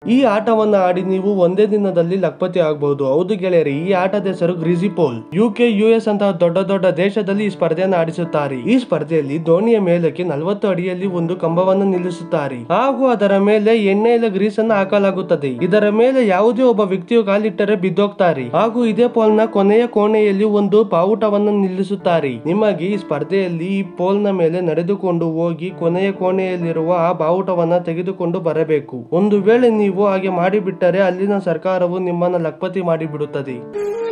ಈ ಆಟವನ್ನ ಆಡಿ ನೀವು ಒಂದೇ ದಿನದಲ್ಲಿ ಲಕ್ಪತಿ ಆಗಬಹುದು ಹೌದು ಗೆಳೆಯರಿ ಈ ಆಟದ ಹೆಸರು ಗ್ರಿಜಿಪೋಲ್ ಯುಕೆ ಯುಎಸ್ ಅಂತಹ ದೊಡ್ಡ ದೊಡ್ಡ ದೇಶದಲ್ಲಿ ಈ ಸ್ಪರ್ಧೆಯನ್ನು ಆಡಿಸುತ್ತಾರೆ ಈ ಸ್ಪರ್ಧೆಯಲ್ಲಿ ದೋಣಿಯ ಮೇಲಕ್ಕೆ ನಲವತ್ತು ಅಡಿಯಲ್ಲಿ ಒಂದು ಕಂಬವನ್ನು ನಿಲ್ಲಿಸುತ್ತಾರೆ ಹಾಗೂ ಅದರ ಮೇಲೆ ಎಣ್ಣೆ ಇಲ್ಲ ಗ್ರೀಸ್ ಅನ್ನು ಹಾಕಲಾಗುತ್ತದೆ ಇದರ ಮೇಲೆ ಯಾವುದೇ ಒಬ್ಬ ವ್ಯಕ್ತಿಯು ಕಾಲಿಟ್ಟರೆ ಬಿದ್ದೋಗ್ತಾರೆ ಹಾಗೂ ಇದೇ ಪೋಲ್ ನ ಕೊನೆಯ ಕೋಣೆಯಲ್ಲಿ ಒಂದು ಬಾವುಟವನ್ನು ನಿಲ್ಲಿಸುತ್ತಾರೆ ನಿಮಗೆ ಈ ಸ್ಪರ್ಧೆಯಲ್ಲಿ ಈ ಪೋಲ್ ನ ಮೇಲೆ ನಡೆದುಕೊಂಡು ಹೋಗಿ ಕೊನೆಯ ಕೋಣೆಯಲ್ಲಿರುವ ಆ ಬಾವುಟವನ್ನ ತೆಗೆದುಕೊಂಡು ಬರಬೇಕು ಒಂದು ವೇಳೆ ನೀವು ಹಾಗೆ ಮಾಡಿಬಿಟ್ಟರೆ ಅಲ್ಲಿನ ಸರ್ಕಾರವು ನಿಮ್ಮನ್ನ ಲಕ್ಪತಿ ಮಾಡಿಬಿಡುತ್ತದೆ